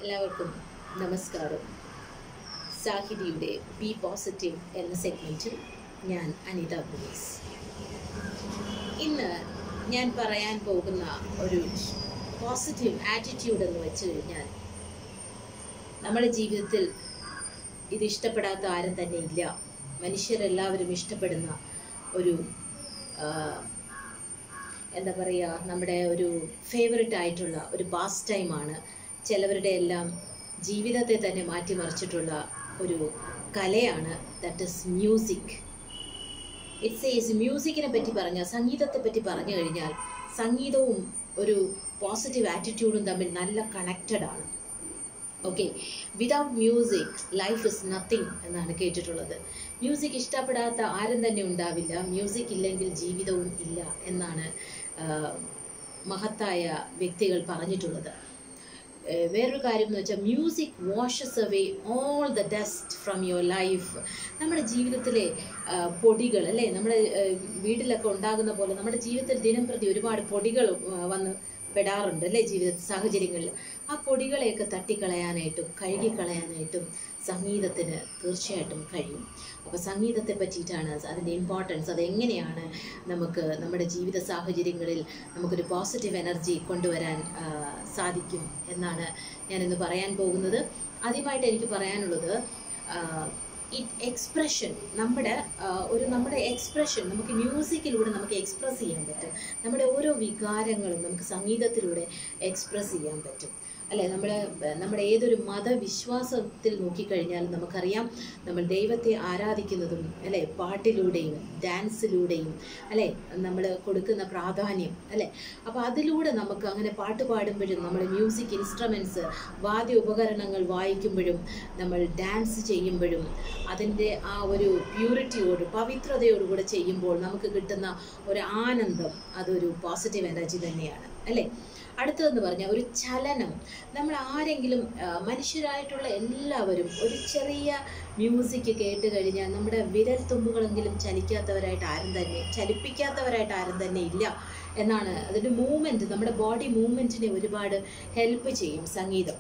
എല്ലാവർക്കും നമസ്കാരം സാഹിതിയുടെ B positive എന്ന സെഗ്മെൻറ്റിൽ ഞാൻ അനിത ബുനീസ് ഇന്ന് ഞാൻ പറയാൻ പോകുന്ന ഒരു പോസിറ്റീവ് ആറ്റിറ്റ്യൂഡ് എന്ന് വെച്ച് കഴിഞ്ഞാൽ നമ്മുടെ ജീവിതത്തിൽ ഇത് ഇഷ്ടപ്പെടാത്ത ആരും തന്നെ ഇല്ല മനുഷ്യരെല്ലാവരും ഇഷ്ടപ്പെടുന്ന ഒരു ആ, എന്താ പറയുക നമ്മുടെ ഒരു ഫേവററ്റ് ആയിട്ടുള്ള ഒരു പാസ് ടൈമാണ് ചിലവരുടെ എല്ലാം ജീവിതത്തെ തന്നെ മാറ്റിമറിച്ചിട്ടുള്ള ഒരു കലയാണ് that is music it's is മ്യൂസിക്കിനെ പറ്റി പറഞ്ഞാൽ സംഗീതത്തെ പറ്റി പറഞ്ഞു കഴിഞ്ഞാൽ സംഗീതവും ഒരു പോസിറ്റീവ് ആറ്റിറ്റ്യൂഡും തമ്മിൽ നല്ല കണക്റ്റഡ് ആണ് okay without music life is nothing എന്നാണ് കേട്ടിട്ടുള്ളത് മ്യൂസിക് ഇഷ്ടപ്പെടാത്ത ആരും തന്നെ ഉണ്ടാവില്ല മ്യൂസിക് ഇല്ലെങ്കിൽ ജീവിതവും ഇല്ല എന്നാണ് ആ, മഹത്തായ വ്യക്തികൾ പറഞ്ഞിട്ടുള്ളത് ഏഹ് വേറൊരു കാര്യം എന്ന് വെച്ചാൽ music washes away all the dust from your life നമ്മുടെ ജീവിതത്തിലെ ആ, പൊടികൾ അല്ലേ നമ്മുടെ ഏഹ്, വീട്ടിലൊക്കെ ഉണ്ടാകുന്ന പോലെ നമ്മുടെ ജീവിതത്തിൽ ദിനം പ്രതി ഒരുപാട് പൊടികൾ ആ, വന്ന് പെടാറുണ്ട് അല്ലേ ജീവിത സാഹചര്യങ്ങളിൽ ആ പൊടികളെയൊക്കെ തട്ടിക്കളയാനായിട്ടും കഴുകിക്കളയാനായിട്ടും സംഗീതത്തിന് തീർച്ചയായിട്ടും കഴിയും അപ്പോൾ സംഗീതത്തെ പറ്റിയിട്ടാണ് അതിൻ്റെ ഇമ്പോർട്ടൻസ് അതെങ്ങനെയാണ് നമുക്ക് നമ്മുടെ ജീവിത സാഹചര്യങ്ങളിൽ നമുക്കൊരു പോസിറ്റീവ് എനർജി കൊണ്ടുവരാൻ ആ, സാധിക്കും എന്നാണ് ഞാനിന്ന് പറയാൻ പോകുന്നത് ആദ്യമായിട്ട് എനിക്ക് പറയാനുള്ളത് ഇറ്റ് എക്സ്പ്രഷൻ നമ്മുടെ ആ, ഒരു നമ്മുടെ എക്സ്പ്രഷൻ നമുക്ക് മ്യൂസിക്കിലൂടെ നമുക്ക് എക്സ്പ്രസ് ചെയ്യാൻ പറ്റും നമ്മുടെ ഓരോ വികാരങ്ങളും നമുക്ക് സംഗീതത്തിലൂടെ എക്സ്പ്രസ് ചെയ്യാൻ പറ്റും അല്ലേ നമ്മൾ നമ്മുടെ ഏതൊരു മതവിശ്വാസത്തിൽ നോക്കിക്കഴിഞ്ഞാൽ നമുക്കറിയാം നമ്മൾ ദൈവത്തെ ആരാധിക്കുന്നതും അല്ലേ പാട്ടിലൂടെയും ഡാൻസിലൂടെയും അല്ലേ നമ്മൾ കൊടുക്കുന്ന പ്രാധാന്യം അല്ലേ അപ്പോൾ അതിലൂടെ നമുക്ക് അങ്ങനെ പാട്ട് പാടുമ്പോഴും നമ്മൾ മ്യൂസിക് ഇൻസ്ട്രുമെൻറ്റ്സ് വാദ്യ ഉപകരണങ്ങൾ വായിക്കുമ്പോഴും നമ്മൾ ഡാൻസ് ചെയ്യുമ്പോഴും അതിൻ്റെ ആ ഒരു പ്യൂരിറ്റിയോട് പവിത്രതയോടുകൂടെ ചെയ്യുമ്പോൾ നമുക്ക് കിട്ടുന്ന ഒരു ആനന്ദം അതൊരു പോസിറ്റീവ് എനർജി തന്നെയാണ് അല്ലേ അടുത്തതെന്ന് പറഞ്ഞാൽ ഒരു ചലനം നമ്മൾ ആരെങ്കിലും ആ, മനുഷ്യരായിട്ടുള്ള എല്ലാവരും ഒരു ചെറിയ മ്യൂസിക് കേട്ട് കഴിഞ്ഞാൽ നമ്മുടെ വിരൽ തുമ്പുകളെങ്കിലും ചലിക്കാത്തവരായിട്ട് ആരും തന്നെ ചലിപ്പിക്കാത്തവരായിട്ട് ആരും തന്നെ ഇല്ല എന്നാണ് അതിൻ്റെ മൂവ്മെൻറ്റ് നമ്മുടെ ബോഡി മൂവ്മെൻറ്റിനെ ഒരുപാട് ഹെൽപ്പ് ചെയ്യും സംഗീതം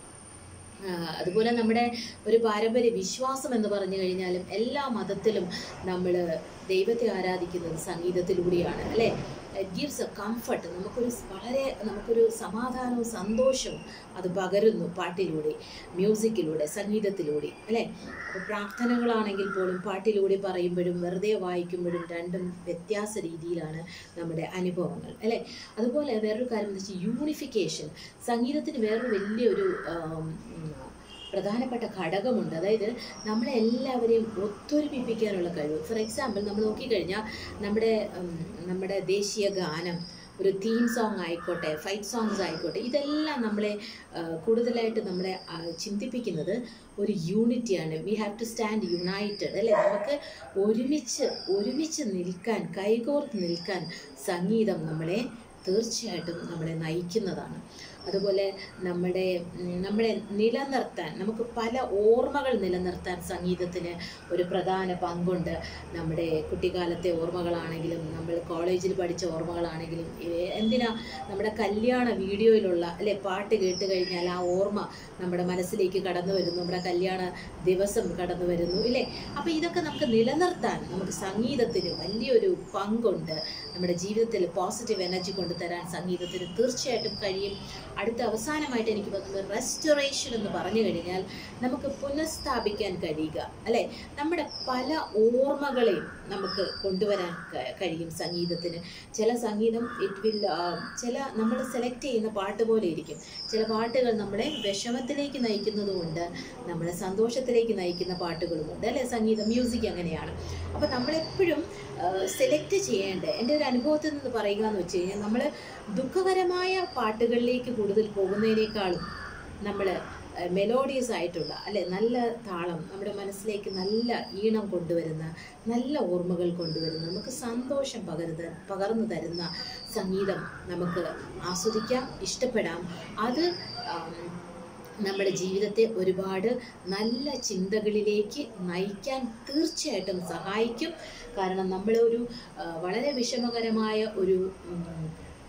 ആ, അതുപോലെ നമ്മുടെ ഒരു പാരമ്പര്യ വിശ്വാസം എന്ന് പറഞ്ഞു കഴിഞ്ഞാലും എല്ലാ മതത്തിലും നമ്മൾ ദൈവത്തെ ആരാധിക്കുന്നത് സംഗീതത്തിലൂടെയാണ് അല്ലേ ഇറ്റ് ഗീവ്സ് എ കംഫർട്ട് നമുക്കൊരു സ് വളരെ നമുക്കൊരു സമാധാനവും സന്തോഷവും അത് പകരുന്നു പാട്ടിലൂടെ മ്യൂസിക്കിലൂടെ സംഗീതത്തിലൂടെ അല്ലേ അപ്പോൾ പ്രാർത്ഥനകളാണെങ്കിൽ പോലും പാട്ടിലൂടെ പറയുമ്പോഴും വെറുതെ വായിക്കുമ്പോഴും രണ്ടും വ്യത്യാസ രീതിയിലാണ് നമ്മുടെ അനുഭവങ്ങൾ അല്ലേ അതുപോലെ വേറൊരു കാര്യം എന്ന് വെച്ചാൽ യൂണിഫിക്കേഷൻ സംഗീതത്തിന് വേറൊരു വലിയൊരു ആം, ഉം, പ്രധാനപ്പെട്ട ഘടകമുണ്ട് അതായത് നമ്മളെ എല്ലാവരെയും ഒത്തൊരുമിപ്പിക്കാനുള്ള കഴിവ് ഫോർ എക്സാമ്പിൾ നമ്മൾ നോക്കിക്കഴിഞ്ഞാൽ നമ്മുടെ ഉം, നമ്മുടെ ദേശീയ ഗാനം ഒരു തീം സോങ് ആയിക്കോട്ടെ ഫൈറ്റ് സോങ്സ് ആയിക്കോട്ടെ ഇതെല്ലാം നമ്മളെ ആ, കൂടുതലായിട്ട് നമ്മളെ ആ, ചിന്തിപ്പിക്കുന്നത് ഒരു യൂണിറ്റിയാണ് we have to stand united അല്ലേ നമുക്ക് ഒരുമിച്ച് ഒരുമിച്ച് നിൽക്കാൻ കൈകോർത്ത് നിൽക്കാൻ സംഗീതം നമ്മളെ തീർച്ചയായിട്ടും നമ്മളെ നയിക്കുന്നതാണ് അതുപോലെ നമ്മുടെ ഉം, നമ്മളെ നിലനിർത്താൻ നമുക്ക് പല ഓർമ്മകൾ നിലനിർത്താൻ സംഗീതത്തിന് ഒരു പ്രധാന പങ്കുണ്ട് നമ്മുടെ കുട്ടിക്കാലത്തെ ഓർമ്മകളാണെങ്കിലും നമ്മൾ കോളേജിൽ പഠിച്ച ഓർമ്മകളാണെങ്കിലും ഏ- എന്തിനാ നമ്മുടെ കല്യാണ വീഡിയോയിലുള്ള അല്ലെ പാട്ട് കേട്ട് കഴിഞ്ഞാൽ ആ ഓർമ്മ നമ്മുടെ മനസ്സിലേക്ക് കടന്നു വരുന്നു നമ്മുടെ കല്യാണ ദിവസം കടന്നു വരുന്നു ഇല്ലേ അപ്പോൾ ഇതൊക്കെ നമുക്ക് നിലനിർത്താൻ നമുക്ക് സംഗീതത്തിന് വലിയൊരു പങ്കുണ്ട് നമ്മുടെ ജീവിതത്തിൽ പോസിറ്റീവ് എനർജി കൊണ്ടുതരാൻ സംഗീതത്തിന് തീർച്ചയായിട്ടും കഴിയും അടുത്ത അവസാനമായിട്ട് എനിക്ക് തോന്നുന്നത് റെസ്റ്റോറേഷൻ എന്ന് പറഞ്ഞു കഴിഞ്ഞാൽ നമുക്ക് പുനഃസ്ഥാപിക്കാൻ കഴിയുക അല്ലേ നമ്മുടെ പല ഓർമ്മകളെയും നമുക്ക് കൊണ്ടുവരാൻ ക- കഴിയും സംഗീതത്തിന് ചില സംഗീതം ഇറ്റ് വിൽ ചില നമ്മൾ സെലക്ട് ചെയ്യുന്ന പാട്ട് പോലെ ഇരിക്കും ചില പാട്ടുകൾ നമ്മളെ വിഷമത്തിലേക്ക് നയിക്കുന്നതുമുണ്ട് നമ്മളെ സന്തോഷത്തിലേക്ക് നയിക്കുന്ന പാട്ടുകളുമുണ്ട് അല്ലേ സംഗീതം മ്യൂസിക് അങ്ങനെയാണ് അപ്പോൾ നമ്മളെപ്പോഴും സെലക്ട് ചെയ്യേണ്ട എൻ്റെ ഒരു അനുഭവത്തിൽ നിന്ന് പറയുക എന്ന് വെച്ച് കഴിഞ്ഞാൽ നമ്മൾ ദുഃഖകരമായ പാട്ടുകളിലേക്ക് കൂടുതൽ പോകുന്നതിനേക്കാളും നമ്മൾ മെലോഡിയസ് ആയിട്ടുള്ള അല്ലെ നല്ല താളം നമ്മുടെ മനസ്സിലേക്ക് നല്ല ഈണം കൊണ്ടുവരുന്ന നല്ല ഓർമ്മകൾ കൊണ്ടുവരുന്ന നമുക്ക് സന്തോഷം പകരുന്ന പകർന്നു തരുന്ന സംഗീതം നമുക്ക് ആസ്വദിക്കാം ഇഷ്ടപ്പെടാം അത് ആം, നമ്മുടെ ജീവിതത്തെ ഒരുപാട് നല്ല ചിന്തകളിലേക്ക് നയിക്കാൻ തീർച്ചയായിട്ടും സഹായിക്കും കാരണം നമ്മൾ ഒരു ആ, വളരെ വിഷമകരമായ ഒരു ഉം,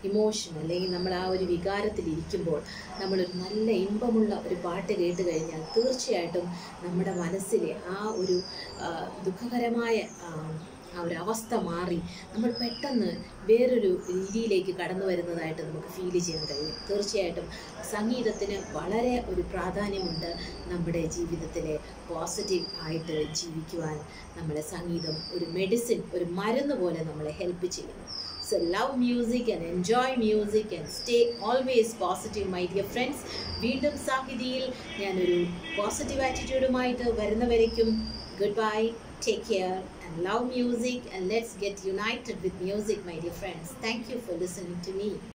ഇമോഷൻ അല്ലെങ്കിൽ നമ്മൾ ആ ഒരു വികാരത്തിലിരിക്കുമ്പോൾ നമ്മളൊരു നല്ല ഇമ്പമുള്ള ഒരു പാട്ട് കേട്ട് കഴിഞ്ഞാൽ തീർച്ചയായിട്ടും നമ്മുടെ മനസ്സിലെ ആ ഒരു ആ, ദുഃഖകരമായ ആ, ആ ഒരു അവസ്ഥ മാറി നമ്മൾ പെട്ടെന്ന് വേറൊരു രീതിയിലേക്ക് കടന്നു വരുന്നതായിട്ട് നമുക്ക് ഫീൽ ചെയ്യാൻ കഴിയും തീർച്ചയായിട്ടും സംഗീതത്തിന് വളരെ ഒരു പ്രാധാന്യമുണ്ട് നമ്മുടെ ജീവിതത്തിലെ പോസിറ്റീവ് ആയിട്ട് ജീവിക്കുവാൻ നമ്മളെ സംഗീതം ഒരു മെഡിസിൻ ഒരു മരുന്ന് പോലെ നമ്മളെ ഹെൽപ്പ് ചെയ്യുന്നു so love music and enjoy music and stay always positive my dear friends വീണ്ടും സാഹിതിയിൽ ഞാനൊരു പോസിറ്റീവ് ആറ്റിറ്റ്യൂഡുമായിട്ട് വരുന്നവരേക്കും good bye take care and love music and let's get united with music my dear friends thank you for listening to me